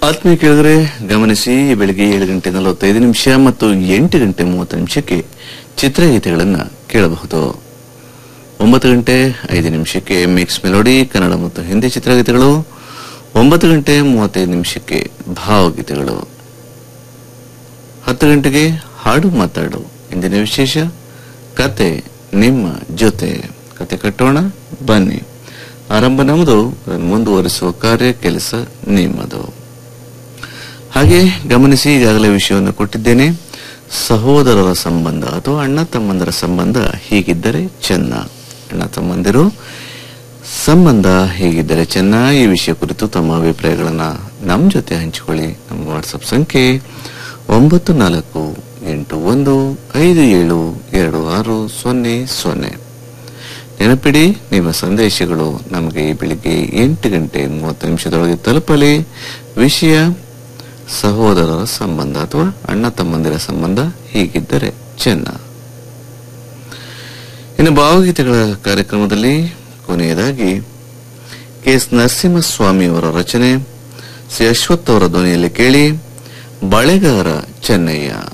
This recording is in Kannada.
ಆತ್ಮೀಯ ಕೇಳಿದ್ರೆ ಗಮನಿಸಿ ಬೆಳಿಗ್ಗೆ ಏಳು ಗಂಟೆ ನಲವತ್ತೈದು ನಿಮಿಷ ಮತ್ತು ಎಂಟು ಗಂಟೆ ಮೂವತ್ತು ನಿಮಿಷಕ್ಕೆ ಚಿತ್ರಗೀತೆಗಳನ್ನು ಕೇಳಬಹುದು ಒಂಬತ್ತು ಗಂಟೆ ಐದು ನಿಮಿಷಕ್ಕೆ ಮಿಕ್ಸ್ ಮೆಲೋಡಿ ಕನ್ನಡ ಮತ್ತು ಹಿಂದಿ ಚಿತ್ರಗೀತೆಗಳು ಒಂಬತ್ತು ಗಂಟೆ ಮೂವತ್ತೈದು ನಿಮಿಷಕ್ಕೆ ಭಾವಗೀತೆಗಳು ಹತ್ತು ಗಂಟೆಗೆ ಹಾಡು ಮಾತಾಡು ಇಂದಿನ ವಿಶೇಷ ಕತೆ ನಿಮ್ಮ ಜೊತೆ ಕತೆ ಕಟ್ಟೋಣ ಬನ್ನಿ ಆರಂಭ ನಮ್ಮದು ಅದನ್ನು ಮುಂದುವರಿಸುವ ಕಾರ್ಯ ಕೆಲಸ ನಿಮ್ಮದು ಹಾಗೆ ಗಮನಿಸಿ ಈಗಾಗಲೇ ವಿಷಯವನ್ನು ಕೊಟ್ಟಿದ್ದೇನೆ ಸಹೋದರರ ಸಂಬಂಧ ಅಥವಾ ಅಣ್ಣ ತಮ್ಮಂದರ ಸಂಬಂಧ ಹೀಗಿದ್ದರೆ ಚೆನ್ನ ಅಣ್ಣ ತಮ್ಮಂದಿರು ಸಂಬಂಧ ಹೀಗಿದ್ದರೆ ಚೆನ್ನ ಈ ವಿಷಯ ಕುರಿತು ತಮ್ಮ ಅಭಿಪ್ರಾಯಗಳನ್ನ ನಮ್ಮ ಜೊತೆ ಹಂಚಿಕೊಳ್ಳಿ ನಮ್ಮ ವಾಟ್ಸಪ್ ಸಂಖ್ಯೆ ಒಂಬತ್ತು ನಾಲ್ಕು ಎಂಟು ಒಂದು ಐದು ಏಳು ಎರಡು ಆರು ಸೊನ್ನೆ ಸೊನ್ನೆ ನೆನಪಿಡಿ ನಿಮ್ಮ ಸಂದೇಶಗಳು ನಮಗೆ ಈ ಬೆಳಿಗ್ಗೆ ಎಂಟು ಗಂಟೆ ಮೂವತ್ತು ನಿಮಿಷದೊಳಗೆ ತಲುಪಲಿ ವಿಷಯ ಸಹೋದರರ ಸಂಬಂಧ ಅಥವಾ ಅಣ್ಣ ತಮ್ಮಂದಿರ ಸಂಬಂಧ ಹೀಗಿದ್ದರೆ ಚೆನ್ನ ಇನ್ನು ಭಾವಗೀತೆಗಳ ಕಾರ್ಯಕ್ರಮದಲ್ಲಿ ಕೊನೆಯದಾಗಿ ಕೆ ಎಸ್ ನರಸಿಂಹಸ್ವಾಮಿ ಅವರ ರಚನೆ ಶ್ರೀ ಅಶ್ವಥ್ ಅವರ ಧ್ವನಿಯಲ್ಲಿ ಕೇಳಿ ಬಳೆಗಾರ ಚೆನ್ನಯ್ಯ